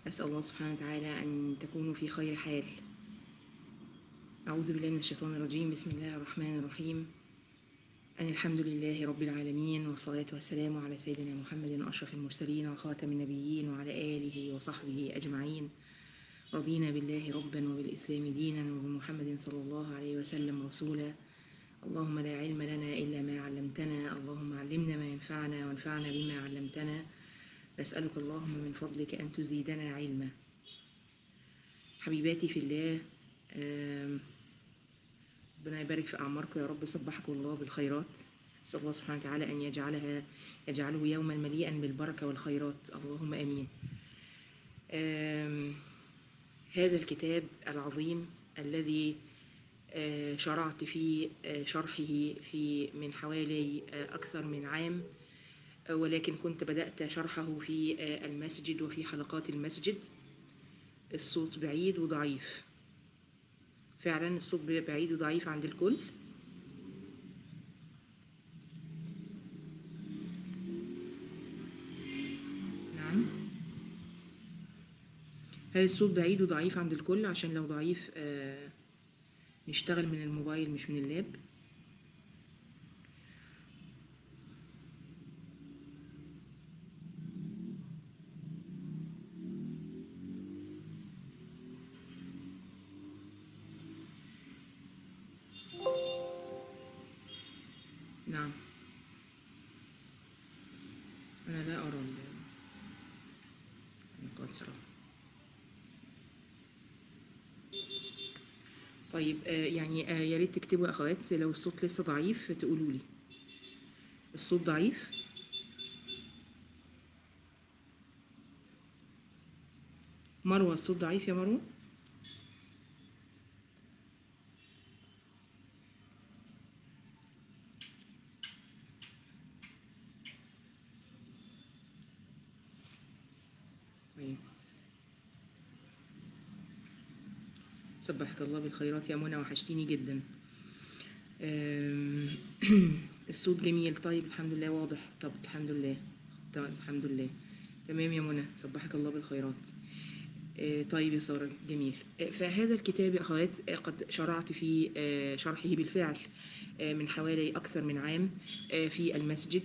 أسأل الله سبحانه وتعالى أن تكونوا في خير حال أعوذ بالله من الشيطان الرجيم بسم الله الرحمن الرحيم أن الحمد لله رب العالمين والصلاة والسلام على سيدنا محمد أشرف المرسلين وخاتم النبيين وعلى آله وصحبه أجمعين رضينا بالله ربا وبالإسلام دينا وبمحمد صلى الله عليه وسلم رسولا اللهم لا علم لنا إلا ما علمتنا اللهم علمنا ما ينفعنا وانفعنا بما علمتنا نسألك اللهم من فضلك أن تزيدنا علما حبيباتي في الله آم، ربنا يبارك في أعماركم يا رب صبحكم الله بالخيرات أسأل الله سبحانه وتعالى أن يجعلها يجعله يوما مليئا بالبركة والخيرات اللهم آمين آم، هذا الكتاب العظيم الذي آه، شرعت في آه، شرحه في من حوالي آه، أكثر من عام آه، ولكن كنت بدأت شرحه في آه، المسجد وفي حلقات المسجد الصوت بعيد وضعيف فعلا الصوت بعيد وضعيف عند الكل نعم هل الصوت بعيد وضعيف عند الكل عشان لو ضعيف آه نشتغل من الموبايل مش من اللاب نعم أنا لا أرى ال- النقاط صراحة طيب آه، يعني آه، يا ريت تكتبوا يا أخوات لو الصوت لسه ضعيف تقولوا لي الصوت ضعيف مروة الصوت ضعيف يا مروة طيب سبحك الله بالخيرات يا منى وحشتيني جدا أم، الصوت جميل طيب الحمد لله واضح طب الحمد لله طب الحمد لله تمام يا منى سبحك الله بالخيرات آه، طيب يا سارة جميل آه، فهذا الكتاب يا أخوات آه، قد شرعت في آه، شرحه بالفعل آه، من حوالي أكثر من عام آه، في المسجد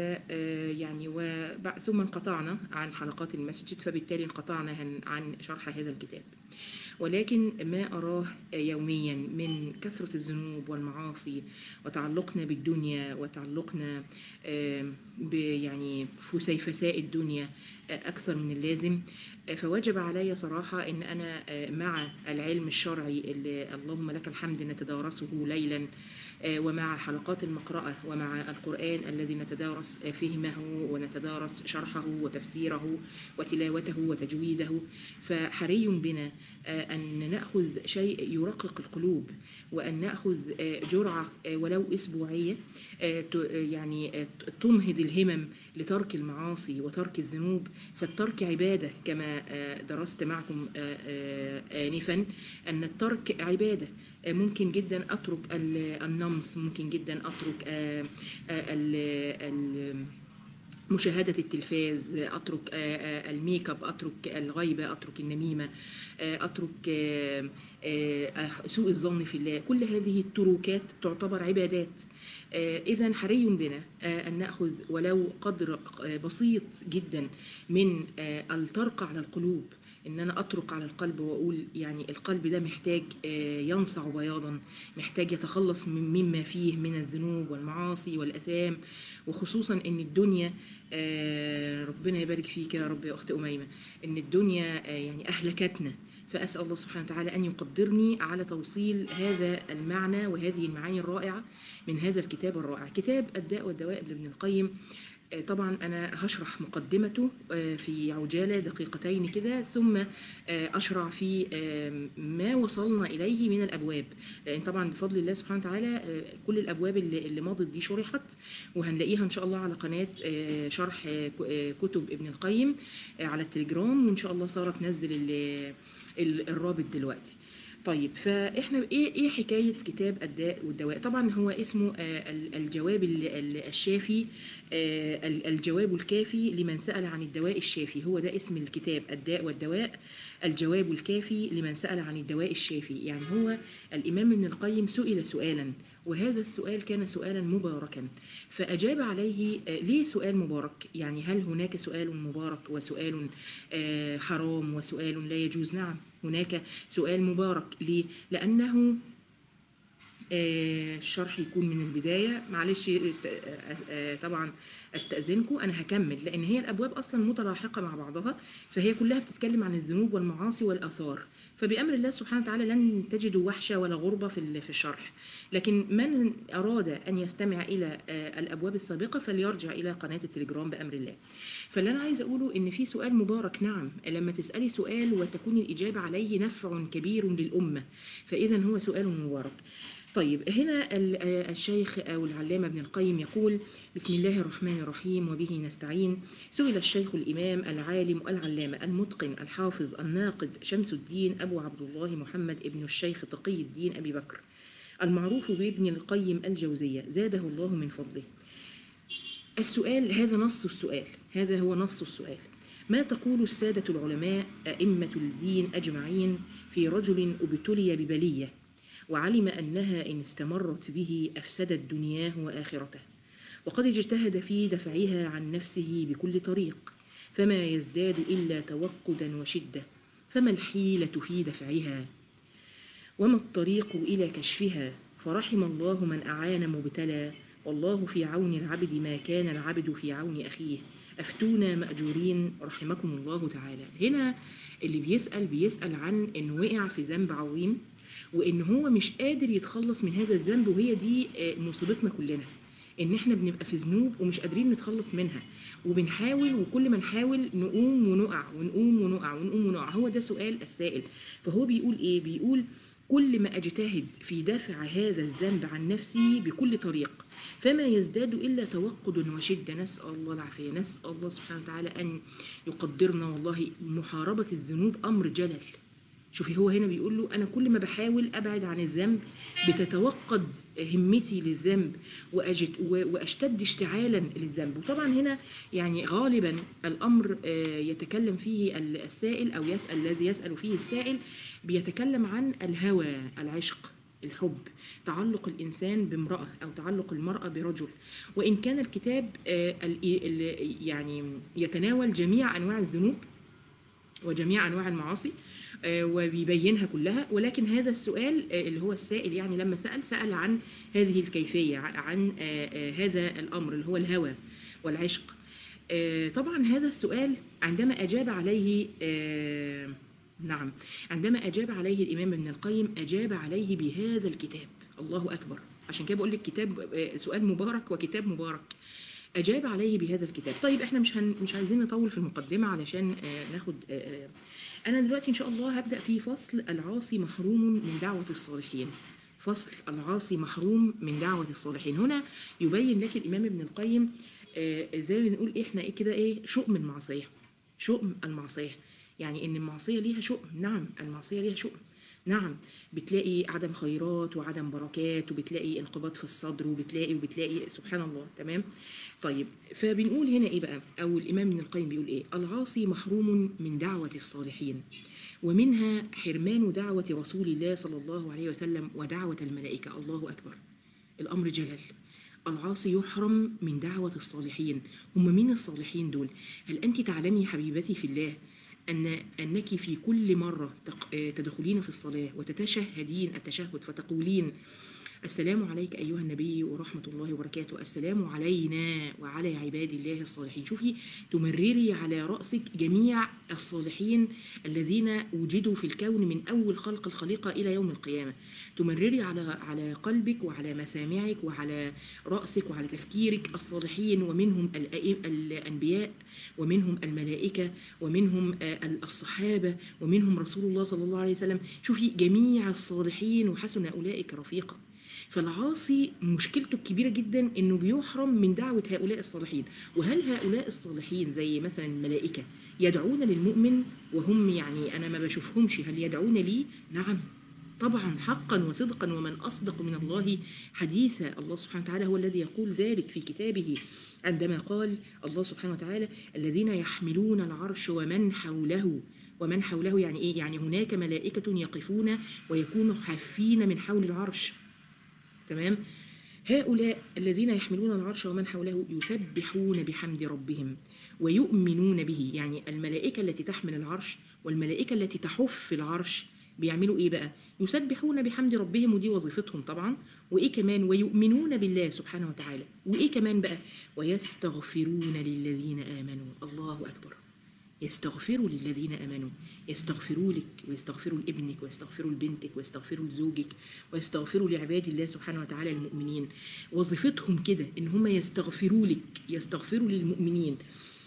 ويعني ثم انقطعنا عن حلقات المسجد فبالتالي انقطعنا عن- عن شرح هذا الكتاب ولكن ما أراه يوميا من كثرة الذنوب والمعاصي وتعلقنا بالدنيا وتعلقنا آم، ب- يعني فسيفساء الدنيا آه، أكثر من اللازم آه، فوجب علي صراحة أن أنا آه، مع العلم الشرعي اللي اللهم لك الحمد نتدارسه ليلا آه، ومع حلقات المقرأة ومع القرآن الذي نتدارس آه، فهمه ونتدارس شرحه وتفسيره وتلاوته وتجويده فحري بنا آه، أن نأخذ شيء يرقق القلوب وأن نأخذ آه، جرعة آه، ولو أسبوعية آه، ت- آه، يعني آه، تنهض الهمم لترك المعاصي وترك الذنوب فالترك عبادة كما آه، درست معكم آه، آه، آنفا أن الترك عبادة آه، ممكن جدا أترك ال- النمص ممكن جدا أترك آه، آه، ال- ال- مشاهدة التلفاز أترك آه، آه، الميك اب أترك الغيبة أترك النميمة آه، أترك آه، آه، سوء الظن في الله كل هذه التروكات تعتبر عبادات إذا حري بنا آه، أن نأخذ ولو قدر آه، بسيط جدا من آه، الطرق على القلوب ان انا اطرق على القلب واقول يعني القلب ده محتاج آه، ينصع بياضا محتاج يتخلص من مما فيه من الذنوب والمعاصي والاثام وخصوصا ان الدنيا آه، ربنا يبارك فيك يا رب يا اخت اميمه ان الدنيا آه، يعني اهلكتنا فاسال الله سبحانه وتعالى ان يقدرني على توصيل هذا المعنى وهذه المعاني الرائعه من هذا الكتاب الرائع كتاب الداء والدواء لابن القيم آه، طبعا انا هشرح مقدمته آه، في عجاله دقيقتين كده ثم آه، اشرع في آه، ما وصلنا اليه من الابواب لان طبعا بفضل الله سبحانه وتعالى آه، كل الابواب اللي اللي مضت دي شرحت وهنلاقيها ان شاء الله على قناه آه، شرح آه، ك- آه، كتب ابن القيم آه، على التليجرام وان شاء الله ساره تنزل ال- ال- الرابط دلوقتي طيب فاحنا ايه ايه حكايه كتاب الداء والدواء طبعا هو اسمه آه، ال- الجواب ال- ال- الشافي آه، ال- الجواب الكافي لمن سال عن الدواء الشافي هو ده اسم الكتاب الداء والدواء الجواب الكافي لمن سال عن الدواء الشافي يعني هو الامام ابن القيم سئل سؤالا وهذا السؤال كان سؤالا مباركا فاجاب عليه آه، ليه سؤال مبارك يعني هل هناك سؤال مبارك وسؤال آه، حرام وسؤال لا يجوز نعم هناك سؤال مبارك ليه لانه آه، الشرح يكون من البداية معلش است- آه، آه، طبعا استأذنكم أنا هكمل لأن هي الأبواب أصلا متلاحقة مع بعضها فهي كلها بتتكلم عن الذنوب والمعاصي والآثار فبأمر الله سبحانه وتعالى لن تجدوا وحشة ولا غربة في ال- في الشرح لكن من أراد أن يستمع إلى آه، الأبواب السابقة فليرجع إلى قناة التليجرام بأمر الله فاللي أنا عايز أقوله إن في سؤال مبارك نعم لما تسألي سؤال وتكون الإجابة عليه نفع كبير للأمة فإذا هو سؤال مبارك طيب هنا ال- آه، الشيخ أو العلامة ابن القيم يقول بسم الله الرحمن الرحيم وبه نستعين سئل الشيخ الإمام العالم العلامة المتقن الحافظ الناقد شمس الدين أبو عبد الله محمد ابن الشيخ تقي الدين أبي بكر المعروف بابن القيم الجوزية زاده الله من فضله السؤال هذا نص السؤال هذا هو نص السؤال ما تقول السادة العلماء أئمة الدين أجمعين في رجل ابتلي ببلية وعلم أنها إن استمرت به أفسدت دنياه وآخرته وقد اجتهد في دفعها عن نفسه بكل طريق فما يزداد إلا توقدا وشدة فما الحيلة في دفعها وما الطريق إلى كشفها فرحم الله من أعان مبتلى والله في عون العبد ما كان العبد في عون أخيه أفتونا مأجورين رحمكم الله تعالى هنا اللي بيسأل بيسأل عن إنه وقع في ذنب عظيم وإن هو مش قادر يتخلص من هذا الذنب وهي دي آه، مصيبتنا كلنا ان احنا بنبقى في ذنوب ومش قادرين نتخلص منها وبنحاول وكل ما نحاول نقوم ونقع ونقوم ونقع ونقوم ونقع هو ده سؤال السائل فهو بيقول ايه بيقول كل ما اجتهد في دفع هذا الذنب عن نفسي بكل طريق فما يزداد الا توقد وشده نسال الله العافيه نسال الله سبحانه وتعالى ان يقدرنا والله محاربه الذنوب امر جلل شوفي هو هنا بيقول له انا كل ما بحاول ابعد عن الذنب بتتوقد همتي للذنب وأجد و- واشتد اشتعالا للذنب وطبعا هنا يعني غالبا الامر آه، يتكلم فيه ال- السائل او يسال الذي يسال فيه السائل بيتكلم عن الهوى العشق الحب تعلق الانسان بامراه او تعلق المراه برجل وان كان الكتاب آه، ال- ال- يعني يتناول جميع انواع الذنوب وجميع انواع المعاصي آه، وبيبينها كلها ولكن هذا السؤال آه، اللي هو السائل يعني لما سأل سأل عن هذه الكيفية ع- عن آه، آه، هذا الأمر اللي هو الهوى والعشق آه، طبعا هذا السؤال عندما أجاب عليه آه، نعم عندما أجاب عليه الإمام ابن القيم أجاب عليه بهذا الكتاب الله أكبر عشان كده بقول لك كتاب آه، سؤال مبارك وكتاب مبارك أجاب عليه بهذا الكتاب طيب احنا مش هن مش عايزين نطول في المقدمة علشان آه، ناخد آه، آه، أنا دلوقتي إن شاء الله هبدأ في فصل العاصي محروم من دعوة الصالحين فصل العاصي محروم من دعوة الصالحين هنا يبين لك الإمام ابن القيم آه، زي ما بنقول إحنا إيه كده إيه شؤم المعصية شؤم المعصية يعني إن المعصية ليها شؤم نعم المعصية ليها شؤم نعم بتلاقي عدم خيرات وعدم بركات وبتلاقي انقباض في الصدر وبتلاقي وبتلاقي سبحان الله تمام طيب فبنقول هنا ايه بقى او الامام ابن القيم بيقول ايه العاصي محروم من دعوه الصالحين ومنها حرمان دعوه رسول الله صلى الله عليه وسلم ودعوه الملائكه الله اكبر الامر جلل العاصي يحرم من دعوة الصالحين هم مين الصالحين دول هل أنت تعلمي حبيبتي في الله أن أنك في كل مرة تق- آه، تدخلين في الصلاة وتتشهدين التشهد فتقولين السلام عليك أيها النبي ورحمة الله وبركاته السلام علينا وعلى عباد الله الصالحين شوفي تمرري على رأسك جميع الصالحين الذين وجدوا في الكون من أول خلق الخليقة إلى يوم القيامة تمرري على على قلبك وعلى مسامعك وعلى رأسك وعلى تفكيرك الصالحين ومنهم الأئم- الأنبياء ومنهم الملائكة ومنهم آه، الصحابة ومنهم رسول الله صلى الله عليه وسلم شوفي جميع الصالحين وحسن أولئك رفيقا فالعاصي مشكلته الكبيرة جدا انه بيحرم من دعوة هؤلاء الصالحين وهل هؤلاء الصالحين زي مثلا الملائكة يدعون للمؤمن وهم يعني انا ما بشوفهمش هل يدعون لي نعم طبعا حقا وصدقا ومن أصدق من الله حديثا الله سبحانه وتعالى هو الذي يقول ذلك في كتابه عندما قال الله سبحانه وتعالى الذين يحملون العرش ومن حوله ومن حوله يعني ايه يعني هناك ملائكة يقفون ويكونوا حافين من حول العرش تمام هؤلاء الذين يحملون العرش ومن حوله يسبحون بحمد ربهم ويؤمنون به يعني الملائكة التي تحمل العرش والملائكة التي تحف العرش بيعملوا ايه بقى يسبحون بحمد ربهم ودي وظيفتهم طبعا وايه كمان ويؤمنون بالله سبحانه وتعالى وايه كمان بقى ويستغفرون للذين امنوا الله اكبر يستغفروا للذين امنوا يستغفروا لك ويستغفروا لابنك ويستغفروا لبنتك ويستغفروا لزوجك ويستغفروا لعباد الله سبحانه وتعالى المؤمنين وظيفتهم كده ان هم يستغفروا لك يستغفروا للمؤمنين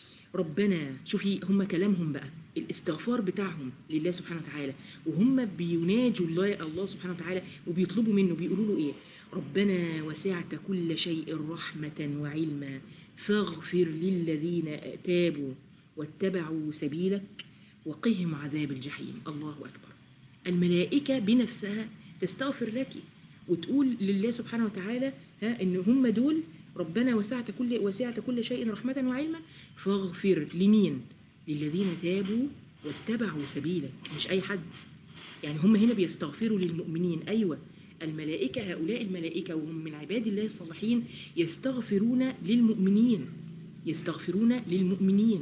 ربنا شوفي هم كلامهم بقى الاستغفار بتاعهم لله سبحانه وتعالى وهم بيناجوا الله الله سبحانه وتعالى وبيطلبوا منه بيقولوا له ايه ربنا وسعت كل شيء رحمة وعلما فاغفر للذين تابوا واتبعوا سبيلك وقهم عذاب الجحيم الله أكبر الملائكة بنفسها تستغفر لك وتقول لله سبحانه وتعالى ها ان هم دول ربنا وسعت كل وسعت كل شيء رحمة وعلما فاغفر لمين؟ للذين تابوا واتبعوا سبيلك مش أي حد يعني هم هنا بيستغفروا للمؤمنين أيوة الملائكة هؤلاء الملائكة وهم من عباد الله الصالحين يستغفرون للمؤمنين يستغفرون للمؤمنين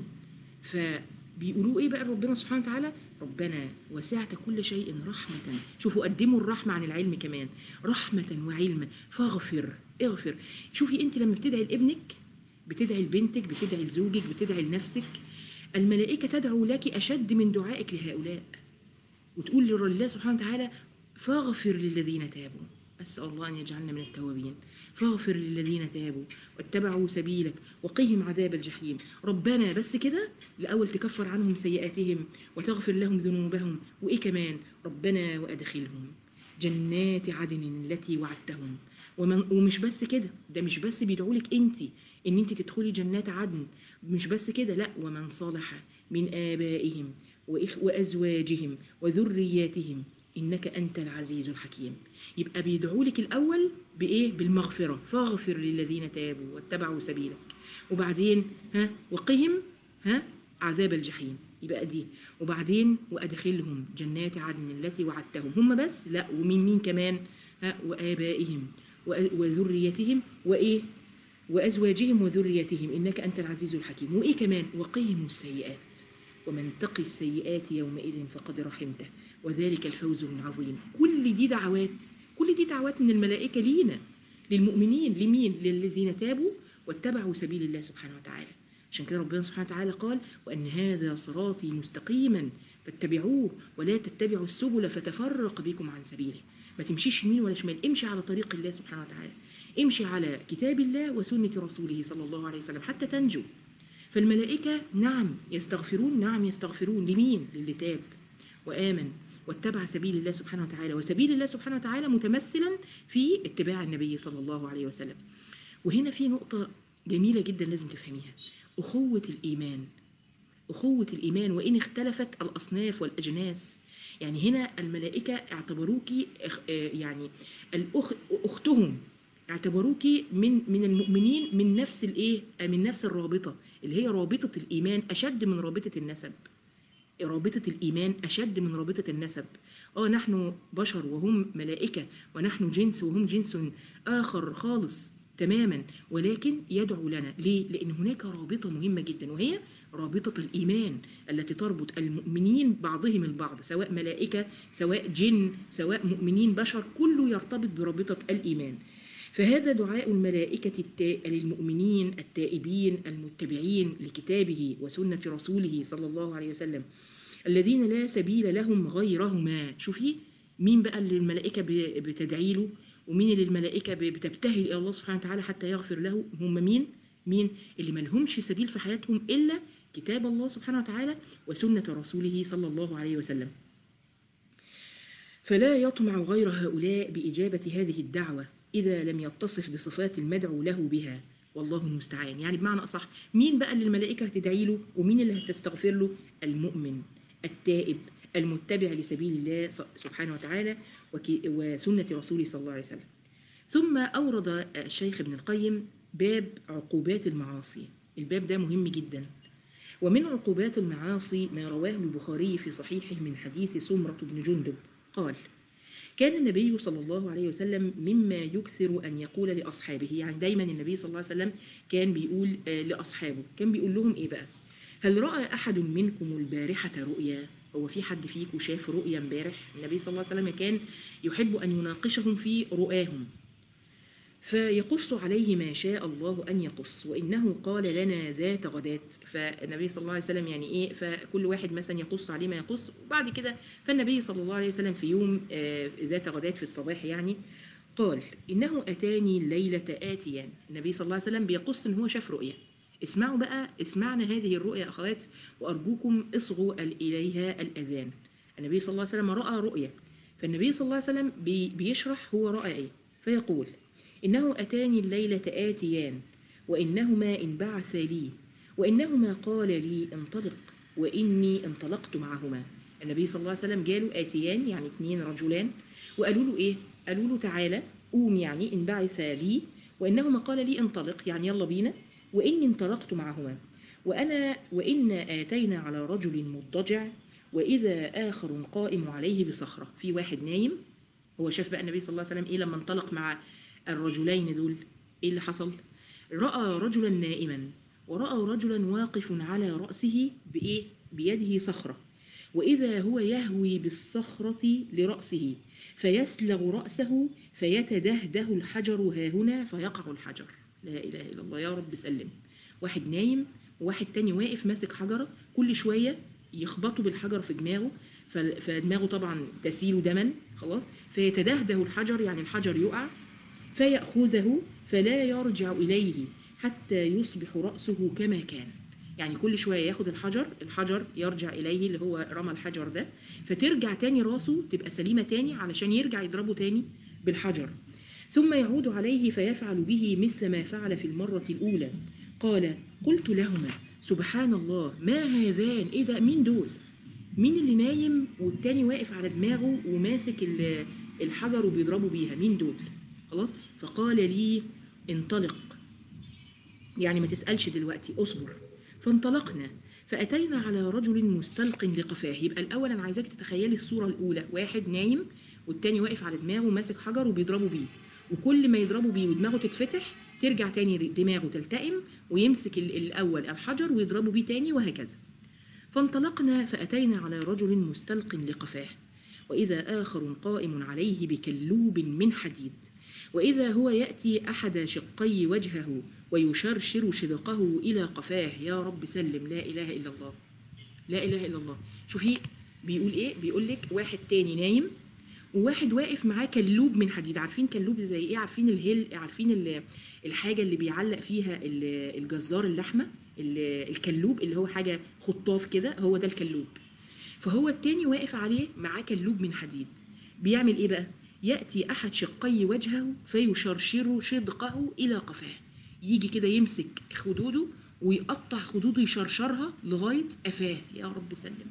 فبيقولوا ايه بقى ربنا سبحانه وتعالى ربنا وسعت كل شيء رحمة شوفوا قدموا الرحمة عن العلم كمان رحمة وعلما فاغفر اغفر شوفي انت لما بتدعي لابنك بتدعي لبنتك بتدعي لزوجك بتدعي لنفسك الملائكة تدعو لك أشد من دعائك لهؤلاء وتقول لله سبحانه وتعالى فاغفر للذين تابوا أسأل الله أن يجعلنا من التوابين فاغفر للذين تابوا واتبعوا سبيلك وقهم عذاب الجحيم ربنا بس كده الأول تكفر عنهم سيئاتهم وتغفر لهم ذنوبهم وإيه كمان ربنا وأدخلهم جنات عدن التي وعدتهم ومن ومش بس كده ده مش بس بيدعوا لك انت ان انت تدخلي جنات عدن مش بس كده لا ومن صلح من آبائهم وإخ وأزواجهم وذرياتهم إنك أنت العزيز الحكيم يبقى بيدعوا لك الأول بإيه بالمغفرة فاغفر للذين تابوا واتبعوا سبيلك وبعدين ها وقهم ها عذاب الجحيم يبقى دي وبعدين وأدخلهم جنات عدن التي وعدتهم هم بس لا ومين مين كمان ها وآبائهم وذريتهم وإيه وأزواجهم وذريتهم إنك أنت العزيز الحكيم وإيه كمان وقهم السيئات ومن تقي السيئات يومئذ فقد رحمته وذلك الفوز العظيم كل دي دعوات كل دي دعوات من الملائكة لينا للمؤمنين لمين للذين تابوا واتبعوا سبيل الله سبحانه وتعالى عشان كده ربنا سبحانه وتعالى قال وأن هذا صراطي مستقيما فاتبعوه ولا تتبعوا السبل فتفرق بكم عن سبيله ما تمشيش يمين ولا شمال امشي على طريق الله سبحانه وتعالى امشي على كتاب الله وسنة رسوله صلى الله عليه وسلم حتى تنجو فالملائكة نعم يستغفرون نعم يستغفرون لمين للي تاب وآمن واتبع سبيل الله سبحانه وتعالى وسبيل الله سبحانه وتعالى متمثلا في اتباع النبي صلى الله عليه وسلم وهنا في نقطة جميلة جدا لازم تفهميها أخوة الإيمان أخوة الإيمان وإن اختلفت الأصناف والأجناس يعني هنا الملائكة اعتبروك يعني الأخ أختهم اعتبروك من من المؤمنين من نفس الايه من نفس الرابطه اللي هي رابطه الايمان اشد من رابطه النسب رابطه الايمان اشد من رابطه النسب اه نحن بشر وهم ملائكه ونحن جنس وهم جنس اخر خالص تماما ولكن يدعو لنا ليه لان هناك رابطه مهمه جدا وهي رابطه الايمان التي تربط المؤمنين بعضهم البعض سواء ملائكه سواء جن سواء مؤمنين بشر كله يرتبط برابطه الايمان فهذا دعاء الملائكة التا... للمؤمنين التائبين المتبعين لكتابه وسنة رسوله صلى الله عليه وسلم الذين لا سبيل لهم غيرهما شوفي مين بقى اللي الملائكة بتدعي له ومين اللي الملائكة بتبتهل إلى الله سبحانه وتعالى حتى يغفر له هم مين مين اللي ملهمش سبيل في حياتهم إلا كتاب الله سبحانه وتعالى وسنة رسوله صلى الله عليه وسلم فلا يطمع غير هؤلاء بإجابة هذه الدعوة إذا لم يتصف بصفات المدعو له بها والله المستعان يعني بمعنى أصح مين بقى اللي الملائكة هتدعي له ومين اللي هتستغفر له المؤمن التائب المتبع لسبيل الله سبحانه وتعالى وك- وسنة رسوله صلى الله عليه وسلم ثم أورد الشيخ ابن القيم باب عقوبات المعاصي الباب ده مهم جدا ومن عقوبات المعاصي ما رواه البخاري في صحيحه من حديث سمرة بن جندب قال كان النبي صلى الله عليه وسلم مما يكثر أن يقول لأصحابه يعني دايما النبي صلى الله عليه وسلم كان بيقول آه، لأصحابه كان بيقول لهم إيه بقى هل رأى أحد منكم البارحة رؤيا هو في حد فيكم شاف رؤيا امبارح النبي صلى الله عليه وسلم كان يحب أن يناقشهم في رؤاهم فيقص عليه ما شاء الله أن يقص وإنه قال لنا ذات غدات فالنبي صلى الله عليه وسلم يعني إيه فكل واحد مثلا يقص عليه ما يقص وبعد كده فالنبي صلى الله عليه وسلم في يوم آه، ذات غدات في الصباح يعني قال إنه أتاني الليلة آتيان النبي صلى الله عليه وسلم بيقص إن هو شاف رؤية اسمعوا بقى اسمعنا هذه الرؤيا أخوات وأرجوكم اصغوا ال- إليها الأذان النبي صلى الله عليه وسلم رأى رؤيا فالنبي صلى الله عليه وسلم بي- بيشرح هو رأى إيه فيقول إنه أتاني الليلة آتيان وإنهما انبعث لي وإنهما قال لي انطلق وإني انطلقت معهما النبي صلى الله عليه وسلم جاله آتيان يعني اثنين رجلان وقالوا له إيه؟ قالوا له تعالى قوم يعني انبعث لي وإنهما قال لي انطلق يعني يلا بينا وإني انطلقت معهما وأنا وإن آتينا على رجل مضطجع وإذا آخر قائم عليه بصخرة في واحد نايم هو شاف بقى النبي صلى الله عليه وسلم إيه لما انطلق مع الرجلين دول إيه اللي حصل رأى رجلا نائما ورأى رجلا واقف على رأسه بإيه بيده صخرة وإذا هو يهوي بالصخرة لرأسه فيسلغ رأسه فيتدهده الحجر ها هنا فيقع الحجر لا إله إلا الله يا رب سلم واحد نايم وواحد تاني واقف ماسك حجرة كل شوية يخبطوا بالحجر في دماغه ف- فدماغه طبعا تسيل دما خلاص فيتدهده الحجر يعني الحجر يقع فيأخذه فلا يرجع إليه حتى يصبح رأسه كما كان يعني كل شوية ياخد الحجر الحجر يرجع إليه اللي هو رمى الحجر ده فترجع تاني راسه تبقى سليمة تاني علشان يرجع يضربه تاني بالحجر ثم يعود عليه فيفعل به مثل ما فعل في المرة الأولى قال قلت لهما سبحان الله ما هذان ايه ده مين دول مين اللي نايم والتاني واقف على دماغه وماسك ال- الحجر وبيضربه بيها مين دول خلاص فقال لي انطلق يعني ما تسألش دلوقتي اصبر فانطلقنا فأتينا على رجل مستلق لقفاه يبقى الأول أنا عايزاك تتخيلي الصورة الأولى واحد نايم والتاني واقف على دماغه ماسك حجر وبيضربه بيه وكل ما يضربه بيه ودماغه تتفتح ترجع تاني دماغه تلتئم ويمسك ال- الأول الحجر ويضربه بيه تاني وهكذا فانطلقنا فأتينا على رجل مستلق لقفاه وإذا آخر قائم عليه بكلوب من حديد وإذا هو يأتي أحد شقي وجهه ويشرشر شدقه إلى قفاه يا رب سلم لا إله إلا الله لا إله إلا الله شوفي بيقول إيه بيقول لك واحد تاني نايم وواحد واقف معاه كلوب من حديد عارفين كلوب زي ايه عارفين الهيل عارفين ال- الحاجه اللي بيعلق فيها ال- الجزار اللحمه ال- الكلوب اللي هو حاجه خطاف كده هو ده الكلوب فهو التاني واقف عليه معاه كلوب من حديد بيعمل ايه بقى ياتي احد شقي وجهه فيشرشر شدقه الى قفاه يجي كده يمسك خدوده ويقطع خدوده يشرشرها لغايه قفاه يا رب سلم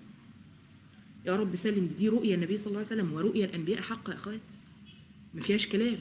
يا رب سلم دي رؤيا النبي صلى الله عليه وسلم ورؤيا الانبياء حق يا اخوات ما فيهاش كلام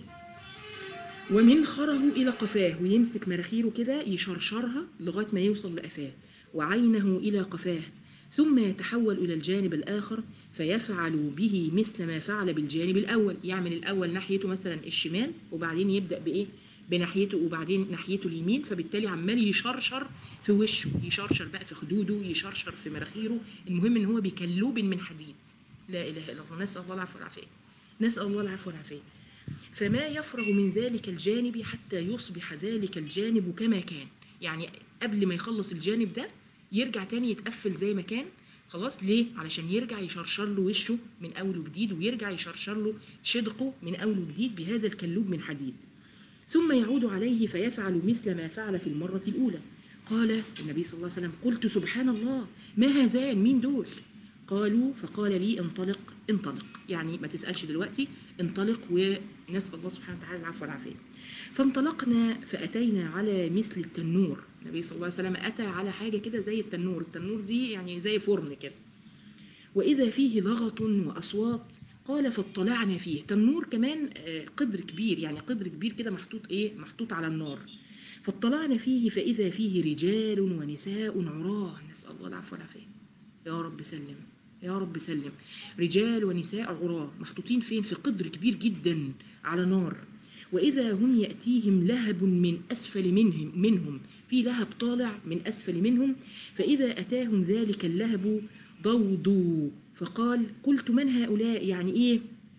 ومنخره الى قفاه ويمسك مراخيره كده يشرشرها لغايه ما يوصل لقفاه وعينه الى قفاه ثم يتحول الى الجانب الاخر فيفعل به مثل ما فعل بالجانب الاول يعمل الاول ناحيته مثلا الشمال وبعدين يبدا بايه بناحيته وبعدين ناحيته اليمين فبالتالي عمال يشرشر في وشه يشرشر بقى في خدوده يشرشر في مراخيره المهم ان هو بكلوب من حديد لا اله الا الله نسال الله العفو والعافيه نسال الله العفو والعافيه فما يفرغ من ذلك الجانب حتى يصبح ذلك الجانب كما كان يعني قبل ما يخلص الجانب ده يرجع تاني يتقفل زي ما كان خلاص ليه علشان يرجع يشرشر له وشه من اول وجديد ويرجع يشرشر له شدقه من اول وجديد بهذا الكلوب من حديد ثم يعود عليه فيفعل مثل ما فعل في المرة الأولى قال النبي صلى الله عليه وسلم قلت سبحان الله ما هذان مين دول قالوا فقال لي انطلق انطلق يعني ما تسألش دلوقتي انطلق ونسأل الله سبحانه وتعالى العفو والعافية فانطلقنا فأتينا على مثل التنور النبي صلى الله عليه وسلم أتى على حاجة كده زي التنور التنور دي يعني زي فرن كده وإذا فيه لغط وأصوات قال فاطلعنا فيه تنور كمان آه، قدر كبير يعني قدر كبير كده محطوط إيه محطوط على النار فاطلعنا فيه فإذا فيه رجال ونساء عراه نسأل الله العفو والعافية يا رب سلم يا رب سلم رجال ونساء عراه محطوطين فين في قدر كبير جدا على نار وإذا هم يأتيهم لهب من أسفل منهم منهم في لهب طالع من أسفل منهم فإذا أتاهم ذلك اللهب ضوضوا فقال قلت من هؤلاء يعني إيه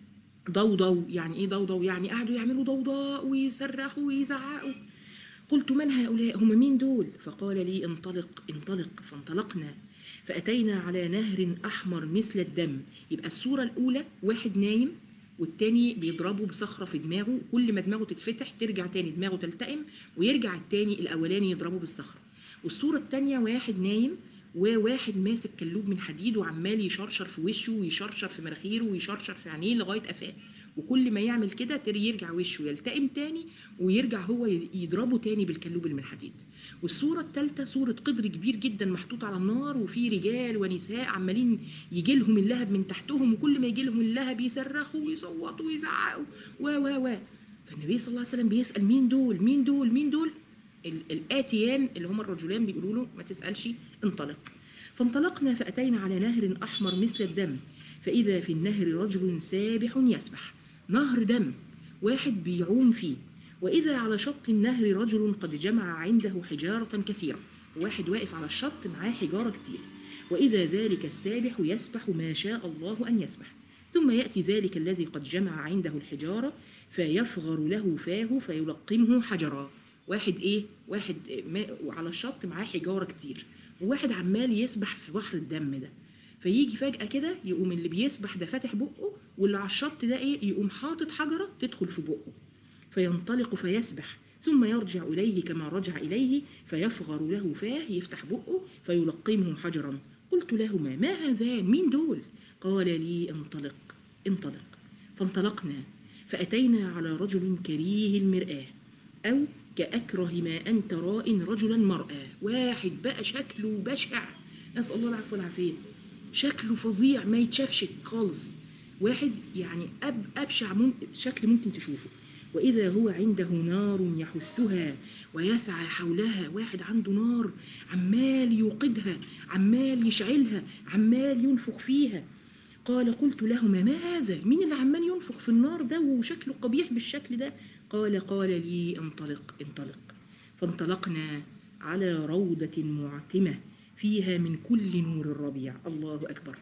ضوضوا يعني إيه ضوضوا يعني قعدوا يعملوا ضوضاء ويصرخوا ويزعقوا قلت من هؤلاء هم مين دول فقال لي انطلق انطلق فانطلقنا فأتينا على نهر أحمر مثل الدم يبقى الصورة الأولى واحد نايم والتاني بيضربه بصخرة في دماغه كل ما دماغه تتفتح ترجع تاني دماغه تلتئم ويرجع التاني الأولاني يضربه بالصخرة والصورة التانية واحد نايم وواحد ماسك كلوب من حديد وعمال يشرشر في وشه ويشرشر في مناخيره ويشرشر في عينيه لغاية قفاه وكل ما يعمل كده تري يرجع وشه يلتئم تاني ويرجع هو يضربه تاني بالكلوب اللي من الحديد والصورة الثالثة صورة قدر كبير جدا محطوط على النار وفي رجال ونساء عمالين يجي لهم اللهب من تحتهم وكل ما يجي لهم اللهب يصرخوا ويصوتوا ويزعقوا و و و فالنبي صلى الله عليه وسلم بيسأل مين دول مين دول مين دول ال- الآتيان اللي هم الرجلان بيقولوا له ما تسألش انطلق فانطلقنا فأتينا على نهر أحمر مثل الدم فإذا في النهر رجل سابح يسبح نهر دم واحد بيعوم فيه وإذا على شط النهر رجل قد جمع عنده حجارة كثيرة واحد واقف على الشط معاه حجارة كتير وإذا ذلك السابح يسبح ما شاء الله أن يسبح ثم يأتي ذلك الذي قد جمع عنده الحجارة فيفغر له فاه فيلقمه حجرا واحد ايه واحد ما على الشط معاه حجارة كتير وواحد عمال يسبح في بحر الدم ده فيجي فجأة كده يقوم اللي بيسبح ده فاتح بقه واللي على الشط ده ايه يقوم حاطط حجرة تدخل في بقه فينطلق فيسبح ثم يرجع إليه كما رجع إليه فيفغر له فاه يفتح بقه فيلقمه حجرا قلت لهما ما هذان مين دول قال لي انطلق انطلق فانطلقنا فأتينا على رجل كريه المرآة أو كأكره ما أنت راء رجلا مرأة واحد بقى شكله بشع نسأل الله العفو والعافية شكله فظيع ما يتشافش خالص واحد يعني أب أبشع مم شكل ممكن تشوفه وإذا هو عنده نار يحثها ويسعى حولها واحد عنده نار عمال يوقدها عمال يشعلها عمال ينفخ فيها قال قلت لهما ما هذا مين اللي عمال ينفخ في النار ده وشكله قبيح بالشكل ده قال قال لي انطلق انطلق فانطلقنا على روضة معتمة فيها من كل نور الربيع الله أكبر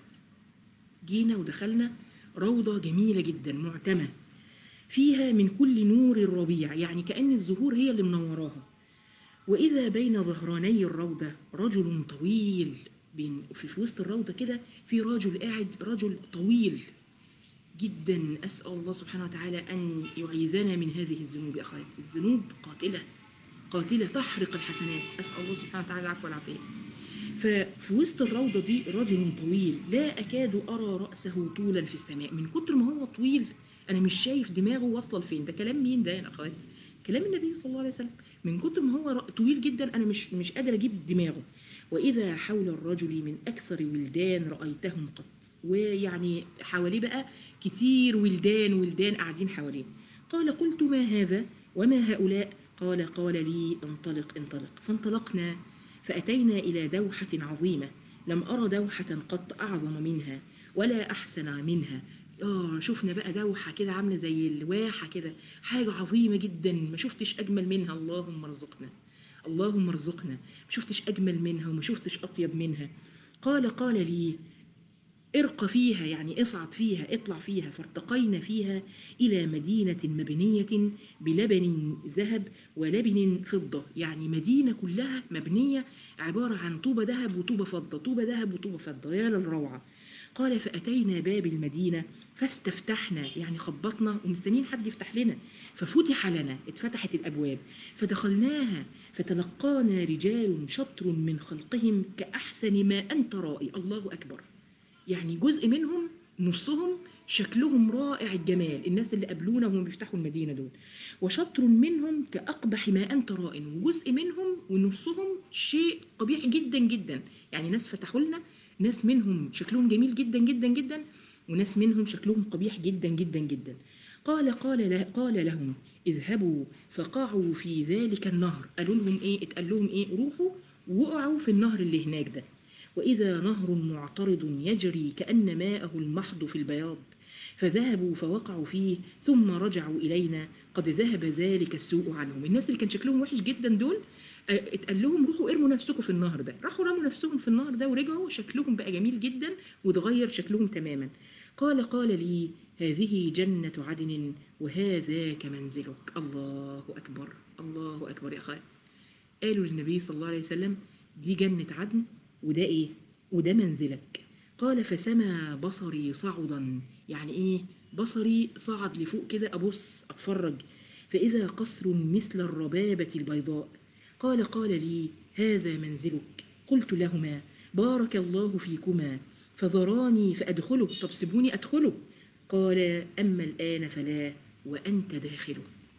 جينا ودخلنا روضة جميلة جدا معتمة فيها من كل نور الربيع يعني كأن الزهور هي اللي منوراها وإذا بين ظهراني الروضة رجل طويل بين في, في وسط الروضة كده في رجل قاعد رجل طويل جدا أسأل الله سبحانه وتعالى أن يعيذنا من هذه الذنوب يا أخوات الذنوب قاتلة قاتلة تحرق الحسنات أسأل الله سبحانه وتعالى العفو والعافية ففي وسط الروضة دي رجل طويل لا أكاد أرى رأسه طولا في السماء من كتر ما هو طويل أنا مش شايف دماغه واصلة لفين ده كلام مين ده يا أخوات كلام النبي صلى الله عليه وسلم من كتر ما هو طويل جدا أنا مش مش قادر أجيب دماغه وإذا حول الرجل من أكثر ولدان رأيتهم قط ويعني حواليه بقى كتير ولدان ولدان قاعدين حواليه قال قلت ما هذا وما هؤلاء قال قال لي انطلق انطلق فانطلقنا فأتينا إلى دوحة عظيمة لم أرى دوحة قط أعظم منها ولا أحسن منها آه شفنا بقى دوحة كده عاملة زي الواحة كده حاجة عظيمة جدا ما شفتش أجمل منها اللهم ارزقنا اللهم ارزقنا ما شفتش أجمل منها وما شفتش أطيب منها قال قال لي ارق فيها يعني اصعد فيها اطلع فيها فارتقينا فيها إلى مدينة مبنية بلبن ذهب ولبن فضة يعني مدينة كلها مبنية عبارة عن طوبة ذهب وطوبة فضة طوبة ذهب وطوبة فضة يا للروعة قال فأتينا باب المدينة فاستفتحنا يعني خبطنا ومستنيين حد يفتح لنا ففتح لنا اتفتحت الأبواب فدخلناها فتلقانا رجال شطر من خلقهم كأحسن ما أنت رائي الله أكبر يعني جزء منهم نصهم شكلهم رائع الجمال الناس اللي قابلونا وهم بيفتحوا المدينة دول وشطر منهم كأقبح ما أنت رائن وجزء منهم ونصهم شيء قبيح جدا جدا يعني ناس فتحوا لنا ناس منهم شكلهم جميل جدا جدا جدا وناس منهم شكلهم قبيح جدا جدا جدا قال قال له قال لهم اذهبوا فقعوا في ذلك النهر قالوا لهم ايه اتقال لهم ايه روحوا وقعوا في النهر اللي هناك ده واذا نهر معترض يجري كان ماءه المحض في البياض فذهبوا فوقعوا فيه ثم رجعوا الينا قد ذهب ذلك السوء عنهم الناس اللي كان شكلهم وحش جدا دول آه، اتقال لهم روحوا ارموا نفسكم في النهر ده راحوا رموا نفسهم في النهر ده ورجعوا شكلهم بقى جميل جدا وتغير شكلهم تماما قال قال لي هذه جنة عدن وهذاك منزلك الله أكبر الله أكبر يا أخوات قالوا للنبي صلى الله عليه وسلم دي جنة عدن وده إيه وده منزلك قال فسمى بصري صعدا يعني إيه بصري صعد لفوق كده أبص أتفرج فإذا قصر مثل الربابة البيضاء قال قال لي هذا منزلك قلت لهما بارك الله فيكما فذراني فأدخله طب سيبوني أدخله قال أما الآن فلا وأنت داخله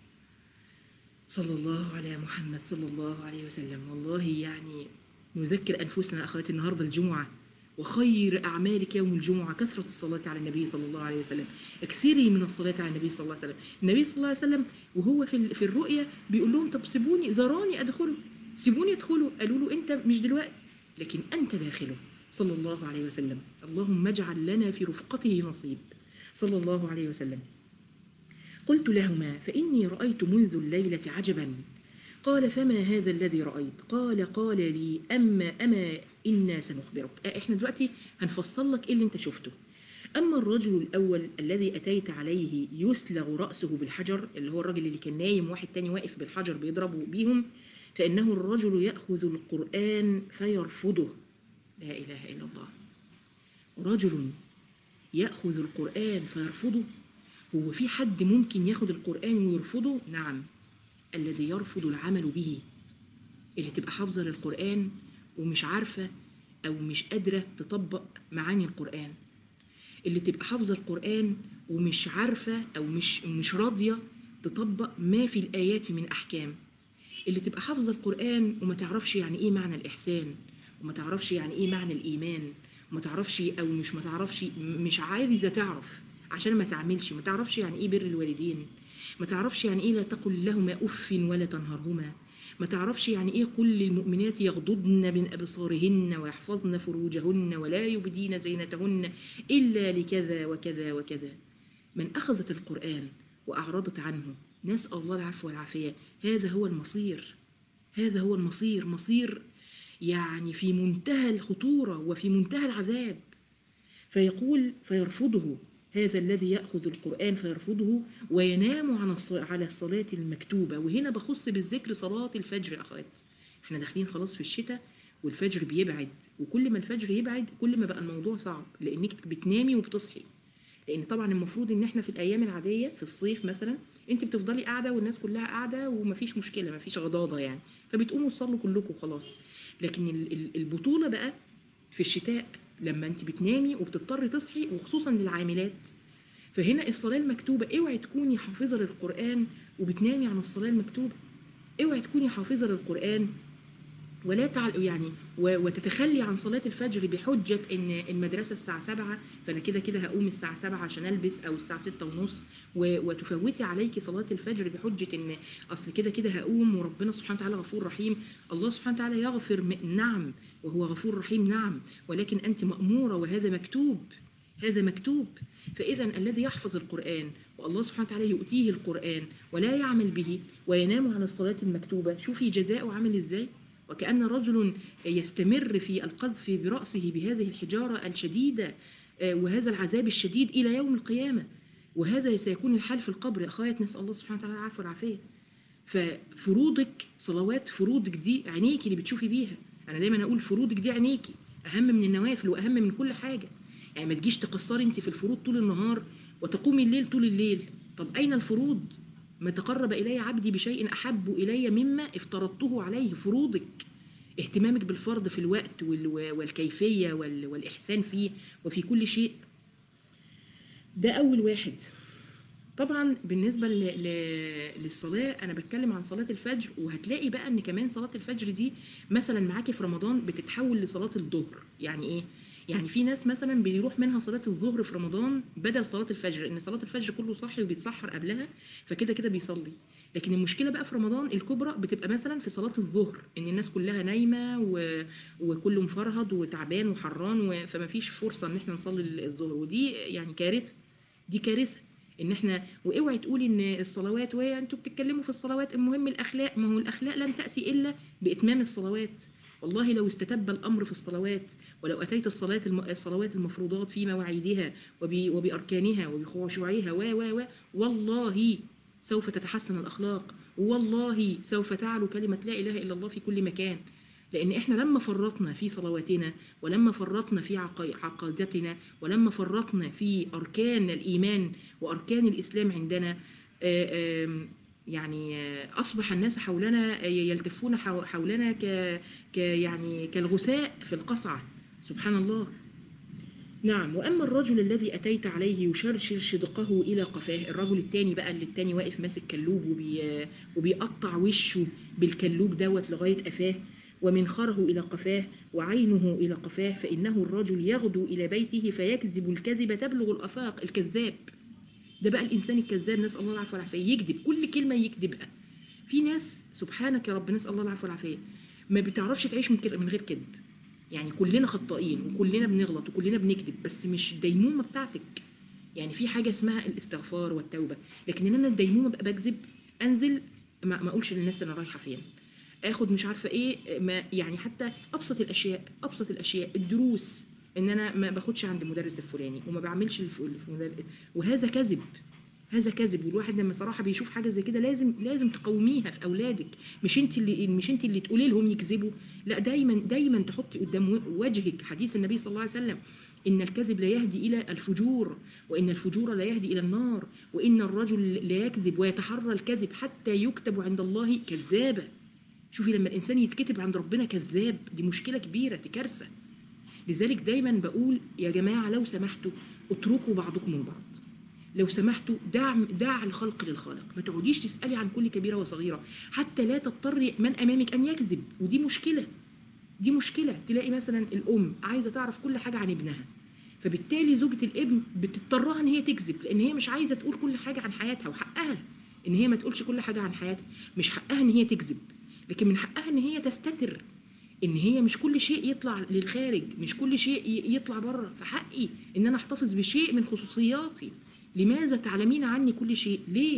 صلى الله على محمد صلى الله عليه وسلم والله يعني نذكر أنفسنا أخواتي النهاردة الجمعة وخير أعمالك يوم الجمعة كثرة الصلاة على النبي صلى الله عليه وسلم اكثري من الصلاة على النبي صلى الله عليه وسلم النبي صلى الله عليه وسلم وهو في ال- في الرؤيا بيقول لهم طب سيبوني ذراني أدخله سيبوني ادخلوا قالوا له أنت مش دلوقتي لكن أنت داخله صلى الله عليه وسلم اللهم اجعل لنا في رفقته نصيب صلى الله عليه وسلم قلت لهما فإني رأيت منذ الليلة عجبا قال فما هذا الذي رأيت قال قال لي أما أما إنا سنخبرك آه، إحنا دلوقتي هنفصل لك إيه اللي أنت شفته أما الرجل الأول الذي أتيت عليه يسلغ رأسه بالحجر اللي هو الرجل اللي كان نايم واحد تاني واقف بالحجر بيضربه بيهم فإنه الرجل يأخذ القرآن فيرفضه لا إله إلا الله رجل يأخذ القرآن فيرفضه هو في حد ممكن ياخد القرآن ويرفضه؟ نعم الذي يرفض العمل به اللي تبقى حافظة للقرآن ومش عارفة أو مش قادرة تطبق معاني القرآن اللي تبقى حافظة القرآن ومش عارفة أو مش مش راضية تطبق ما في الآيات من أحكام اللي تبقى حافظة القرآن وما تعرفش يعني إيه معنى الإحسان وما تعرفش يعني إيه معنى الإيمان وما تعرفش أو مش ما تعرفش مش عايزة تعرف عشان ما تعملش ما تعرفش يعني إيه بر الوالدين ما تعرفش يعني إيه لا تقل لهما أف ولا تنهرهما ما تعرفش يعني إيه كل المؤمنات يغضضن من أبصارهن ويحفظن فروجهن ولا يبدين زينتهن إلا لكذا وكذا وكذا من أخذت القرآن وأعرضت عنه نسأل الله العفو والعافية هذا هو المصير هذا هو المصير مصير يعني في منتهى الخطورة وفي منتهى العذاب فيقول فيرفضه هذا الذي يأخذ القرآن فيرفضه وينام عن الص- على الصلاة المكتوبة وهنا بخص بالذكر صلاة الفجر يا أخوات احنا داخلين خلاص في الشتاء والفجر بيبعد وكل ما الفجر يبعد كل ما بقى الموضوع صعب لأنك بتنامي وبتصحي لأن طبعا المفروض إن احنا في الأيام العادية في الصيف مثلا انت بتفضلي قاعدة والناس كلها قاعدة ومفيش مشكلة مفيش غضاضة يعني فبتقوموا تصلوا كلكم خلاص لكن ال- ال- البطولة بقى في الشتاء لما انت بتنامي وبتضطري تصحي وخصوصا للعاملات فهنا الصلاة المكتوبة اوعي تكوني حافظة للقرآن وبتنامي عن الصلاة المكتوبة اوعي تكوني حافظة للقرآن ولا تعل يعني و- وتتخلي عن صلاة الفجر بحجة إن المدرسة الساعة سبعة فأنا كده كده هقوم الساعة سبعة عشان ألبس أو الساعة ستة ونص و- وتفوتي عليكي صلاة الفجر بحجة إن أصل كده كده هقوم وربنا سبحانه وتعالى غفور رحيم الله سبحانه وتعالى يغفر م- نعم وهو غفور رحيم نعم ولكن أنت مأمورة وهذا مكتوب هذا مكتوب فإذا الذي يحفظ القرآن والله سبحانه وتعالى يؤتيه القرآن ولا يعمل به وينام عن الصلاة المكتوبة شوفي جزاؤه عامل إزاي وكأن رجل يستمر في القذف برأسه بهذه الحجارة الشديدة آه، وهذا العذاب الشديد إلى يوم القيامة وهذا سيكون الحال في القبر يا أخوات نسأل الله سبحانه وتعالى العفو والعافية ففروضك صلوات فروضك دي عينيكي اللي بتشوفي بيها أنا دايما أقول فروضك دي عينيكي أهم من النوافل وأهم من كل حاجة يعني ما تجيش تقصري انت في الفروض طول النهار وتقومي الليل طول الليل طب اين الفروض ما تقرب الي عبدي بشيء احب الي مما افترضته عليه فروضك اهتمامك بالفرض في الوقت وال- والكيفيه وال- والاحسان فيه وفي كل شيء ده اول واحد طبعا بالنسبه ل... ل... للصلاه انا بتكلم عن صلاه الفجر وهتلاقي بقى ان كمان صلاه الفجر دي مثلا معاكي في رمضان بتتحول لصلاه الظهر يعني ايه يعني في ناس مثلا بيروح منها صلاه الظهر في رمضان بدل صلاه الفجر لان صلاه الفجر كله صاحي وبيتسحر قبلها فكده كده بيصلي لكن المشكله بقى في رمضان الكبرى بتبقى مثلا في صلاه الظهر ان الناس كلها نايمه و... وكله مفرهد وتعبان وحران و... فما فيش فرصه ان احنا نصلي الظهر ودي يعني كارثه دي كارثه ان احنا واوعي تقولي ان الصلوات وانتوا بتتكلموا في الصلوات المهم الاخلاق ما هو الاخلاق لن تاتي الا باتمام الصلوات والله لو استتب الامر في الصلوات ولو اتيت الصلاه الم... الصلوات المفروضات في مواعيدها وب... وباركانها وبخشوعها و و و والله سوف تتحسن الاخلاق والله سوف تعلو كلمه لا اله الا الله في كل مكان لان احنا لما فرطنا في صلواتنا ولما فرطنا في عقي- عقيدتنا ولما فرطنا في اركان الايمان واركان الاسلام عندنا آه، آم، يعني آه، اصبح الناس حولنا يلتفون حو- حولنا ك ك يعني كالغثاء في القصعه سبحان الله نعم واما الرجل الذي اتيت عليه يشرشر شدقه الى قفاه الرجل التاني بقى اللي التاني واقف ماسك كلوب وبي وبيقطع وشه بالكلوب دوت لغايه قفاه ومنخره الى قفاه وعينه الى قفاه فانه الرجل يغدو الى بيته فيكذب الكذب تبلغ الافاق الكذاب ده بقى الانسان الكذاب نسال الله العفو والعافيه يكذب كل كلمه يكذبها في ناس سبحانك يا رب نسال الله العفو والعافيه ما بتعرفش تعيش من كده من غير كذب يعني كلنا خطائين وكلنا بنغلط وكلنا بنكذب بس مش الديمومه بتاعتك يعني في حاجه اسمها الاستغفار والتوبه لكن ان انا الديمومه ابقى بكذب انزل ما, ما اقولش للناس انا رايحه فين اخد مش عارفه ايه ما يعني حتى ابسط الاشياء ابسط الاشياء الدروس ان انا ما باخدش عند المدرس الفلاني وما بعملش الف- الف- مدرس وهذا كذب هذا كذب والواحد لما صراحه بيشوف حاجه زي كده لازم لازم تقوميها في اولادك مش انت اللي مش انت اللي تقولي لهم يكذبوا لا دايما دايما تحطي قدام و- وجهك حديث النبي صلى الله عليه وسلم ان الكذب لا يهدي الى الفجور وان الفجور لا يهدي الى النار وان الرجل لا يكذب ويتحرى الكذب حتى يكتب عند الله كذابا شوفي لما الانسان يتكتب عند ربنا كذاب دي مشكله كبيره دي كارثه لذلك دايما بقول يا جماعه لو سمحتوا اتركوا بعضكم من بعض لو سمحتوا دع دع الخلق للخالق ما تقعديش تسالي عن كل كبيره وصغيره حتى لا تضطري من امامك ان يكذب ودي مشكله دي مشكله تلاقي مثلا الام عايزه تعرف كل حاجه عن ابنها فبالتالي زوجة الابن بتضطرها ان هي تكذب لان هي مش عايزه تقول كل حاجه عن حياتها وحقها ان هي ما تقولش كل حاجه عن حياتها مش حقها ان هي تكذب لكن من حقها ان هي تستتر ان هي مش كل شيء يطلع للخارج مش كل شيء ي- يطلع بره فحقي ان انا احتفظ بشيء من خصوصياتي لماذا تعلمين عني كل شيء ليه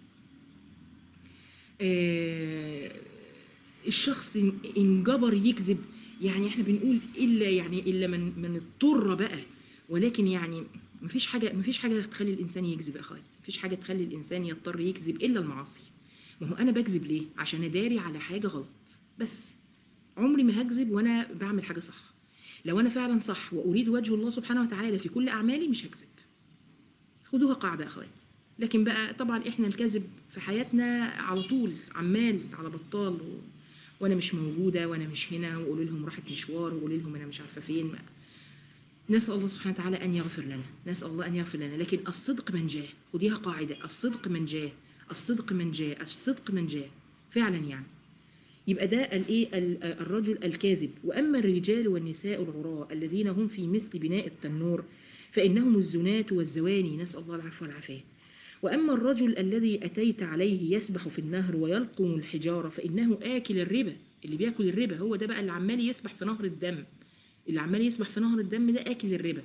آه الشخص إن- انجبر يكذب يعني احنا بنقول الا يعني الا من من اضطر بقى ولكن يعني مفيش حاجه مفيش حاجه تخلي الانسان يكذب يا اخوات مفيش حاجه تخلي الانسان يضطر يكذب الا المعاصي ما هو انا بكذب ليه عشان اداري على حاجه غلط بس عمري ما هكذب وانا بعمل حاجه صح لو انا فعلا صح واريد وجه الله سبحانه وتعالى في كل اعمالي مش هكذب خدوها قاعده يا اخوات لكن بقى طبعا احنا الكذب في حياتنا على طول عمال على بطال و... وانا مش موجوده وانا مش هنا وقولوا لهم راحت مشوار وقولوا لهم انا مش عارفه فين ما. نسال الله سبحانه وتعالى ان يغفر لنا نسال الله ان يغفر لنا لكن الصدق من جاه خديها قاعده الصدق من جاه الصدق من جاه الصدق من جاه فعلا يعني يبقى ده الايه ال- الرجل الكاذب واما الرجال والنساء العراة الذين هم في مثل بناء التنور فانهم الزنات والزواني نسال الله العفو والعافيه واما الرجل الذي اتيت عليه يسبح في النهر ويلقم الحجاره فانه اكل الربا اللي بياكل الربا هو ده بقى اللي عمال يسبح في نهر الدم اللي عمال يسبح في نهر الدم ده اكل الربا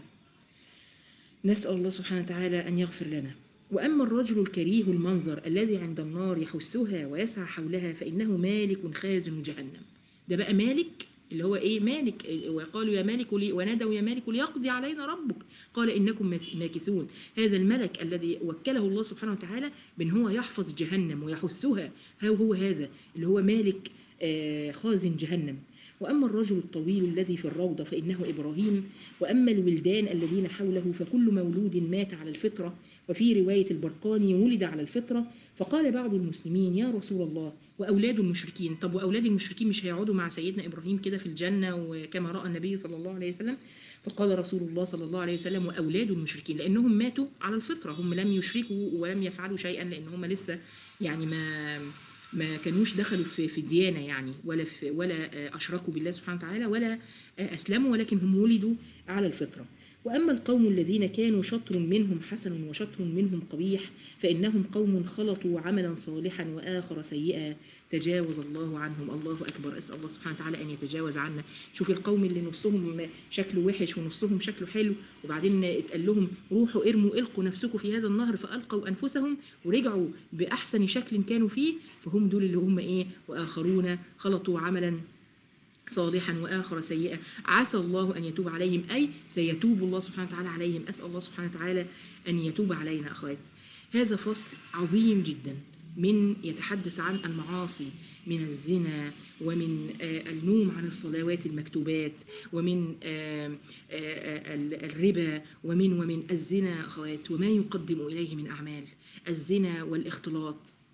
نسال الله سبحانه وتعالى ان يغفر لنا واما الرجل الكريه المنظر الذي عند النار يحثها ويسعى حولها فانه مالك خازن جهنم ده بقى مالك اللي هو ايه مالك وقالوا يا مالك لي ونادوا يا مالك ليقضي علينا ربك قال انكم ماس- ماكثون هذا الملك الذي وكله الله سبحانه وتعالى بان هو يحفظ جهنم ويحثها هو هو هذا اللي هو مالك آه، خازن جهنم واما الرجل الطويل الذي في الروضه فانه ابراهيم واما الولدان الذين حوله فكل مولود مات على الفطره وفي روايه البرقاني ولد على الفطره فقال بعض المسلمين يا رسول الله واولاد المشركين طب واولاد المشركين مش هيقعدوا مع سيدنا ابراهيم كده في الجنه وكما راى النبي صلى الله عليه وسلم فقال رسول الله صلى الله عليه وسلم واولاد المشركين لانهم ماتوا على الفطره هم لم يشركوا ولم يفعلوا شيئا لان هم لسه يعني ما ما كانوش دخلوا في في الديانه يعني ولا في ولا آه، اشركوا بالله سبحانه وتعالى ولا آه، اسلموا ولكن هم ولدوا على الفطره واما القوم الذين كانوا شطر منهم حسن وشطر منهم قبيح فانهم قوم خلطوا عملا صالحا واخر سيئا تجاوز الله عنهم الله اكبر اسال الله سبحانه وتعالى ان يتجاوز عنا شوف القوم اللي نصهم شكله وحش ونصهم شكله حلو وبعدين اتقال لهم روحوا ارموا القوا نفسكم في هذا النهر فالقوا انفسهم ورجعوا باحسن شكل كانوا فيه فهم دول اللي هم ايه واخرون خلطوا عملا صالحا واخر سيئا عسى الله ان يتوب عليهم اي سيتوب الله سبحانه وتعالى عليهم اسال الله سبحانه وتعالى ان يتوب علينا اخوات هذا فصل عظيم جدا من يتحدث عن المعاصي من الزنا ومن آه، النوم عن الصلوات المكتوبات ومن آه، آه، ال- الربا ومن ومن الزنا اخوات وما يقدم اليه من اعمال الزنا والاختلاط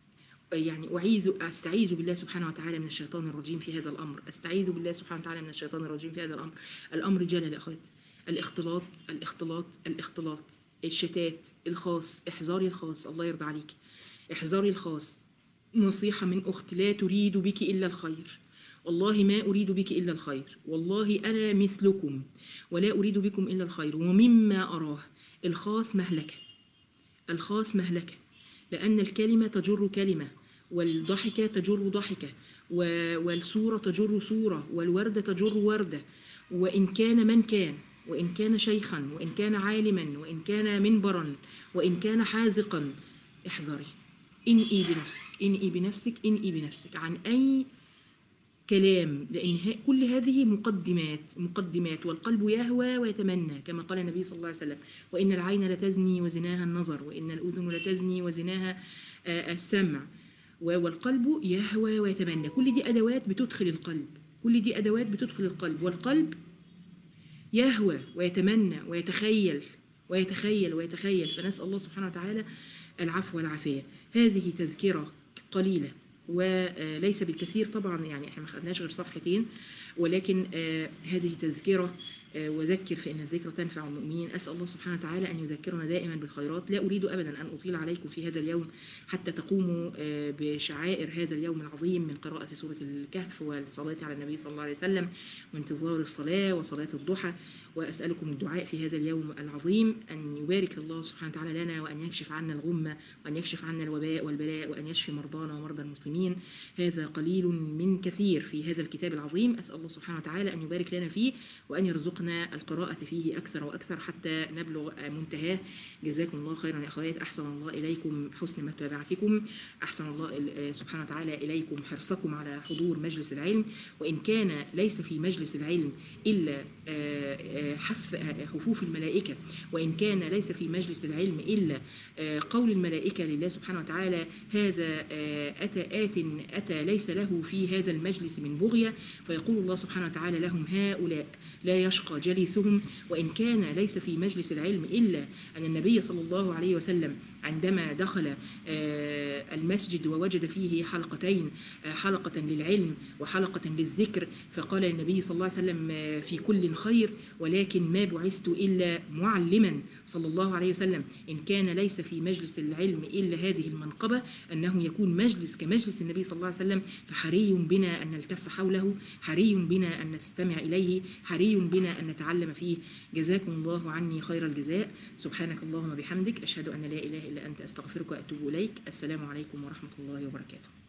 يعني أعيذ أستعيذ بالله سبحانه وتعالى من الشيطان الرجيم في هذا الأمر أستعيذ بالله سبحانه وتعالى من الشيطان الرجيم في هذا الأمر الأمر جلل يا أخوات الاختلاط الاختلاط الاختلاط الشتات الخاص احذري الخاص الله يرضى عليك احذري الخاص نصيحة من أخت لا تريد بك إلا الخير والله ما أريد بك إلا الخير والله أنا مثلكم ولا أريد بكم إلا الخير ومما أراه الخاص مهلكة الخاص مهلكة لأن الكلمة تجر كلمة والضحكة تجر ضحكة و- والصورة تجر صورة والوردة تجر وردة وإن كان من كان وإن كان شيخا وإن كان عالما وإن كان منبرا وإن كان حاذقا احذري انقي بنفسك انقي بنفسك انقي بنفسك عن أي كلام لأن ه- كل هذه مقدمات مقدمات والقلب يهوى ويتمنى كما قال النبي صلى الله عليه وسلم وإن العين لتزني وزناها النظر وإن الأذن لتزني وزناها آه، السمع و- والقلب يهوى ويتمنى كل دي أدوات بتدخل القلب كل دي أدوات بتدخل القلب والقلب يهوى ويتمنى ويتخيل ويتخيل ويتخيل فنسأل الله سبحانه وتعالى العفو والعافية هذه تذكرة قليلة وليس بالكثير طبعا يعني احنا ما خدناش غير صفحتين ولكن آه، هذه تذكرة آه، وذكر فإن الذكر تنفع المؤمنين أسأل الله سبحانه وتعالى أن يذكرنا دائما بالخيرات لا أريد أبدا أن أطيل عليكم في هذا اليوم حتى تقوموا آه، بشعائر هذا اليوم العظيم من قراءة سورة الكهف والصلاة على النبي صلى الله عليه وسلم وانتظار الصلاة وصلاة الضحى وأسألكم الدعاء في هذا اليوم العظيم أن يبارك الله سبحانه وتعالى لنا وأن يكشف عنا الغمة وأن يكشف عنا الوباء والبلاء وأن يشفي مرضانا ومرضى المسلمين هذا قليل من كثير في هذا الكتاب العظيم أسأل الله سبحانه وتعالى أن يبارك لنا فيه وأن يرزقنا القراءة فيه أكثر وأكثر حتى نبلغ منتهاه جزاكم الله خيرا يا أخوات أحسن الله إليكم حسن متابعتكم أحسن الله ال- سبحانه وتعالى إليكم حرصكم على حضور مجلس العلم وإن كان ليس في مجلس العلم إلا آه، آه، حف آه، حفوف الملائكة وإن كان ليس في مجلس العلم إلا آه، قول الملائكة لله سبحانه وتعالى هذا آه، أتى آت أتى ليس له في هذا المجلس من بغية فيقول الله سبحانه وتعالى لهم هؤلاء لا يشقى جليسهم وإن كان ليس في مجلس العلم إلا أن النبي صلى الله عليه وسلم عندما دخل آه، المسجد ووجد فيه حلقتين آه، حلقة للعلم وحلقة للذكر فقال النبي صلى الله عليه وسلم آه، في كل خير ولكن ما بعثت إلا معلما صلى الله عليه وسلم إن كان ليس في مجلس العلم إلا هذه المنقبة أنه يكون مجلس كمجلس النبي صلى الله عليه وسلم فحري بنا أن نلتف حوله حري بنا أن نستمع إليه حري بنا أن نتعلم فيه جزاكم الله عني خير الجزاء سبحانك اللهم بحمدك أشهد أن لا إله إلا أنت أستغفرك وأتوب إليك السلام عليكم ورحمة الله وبركاته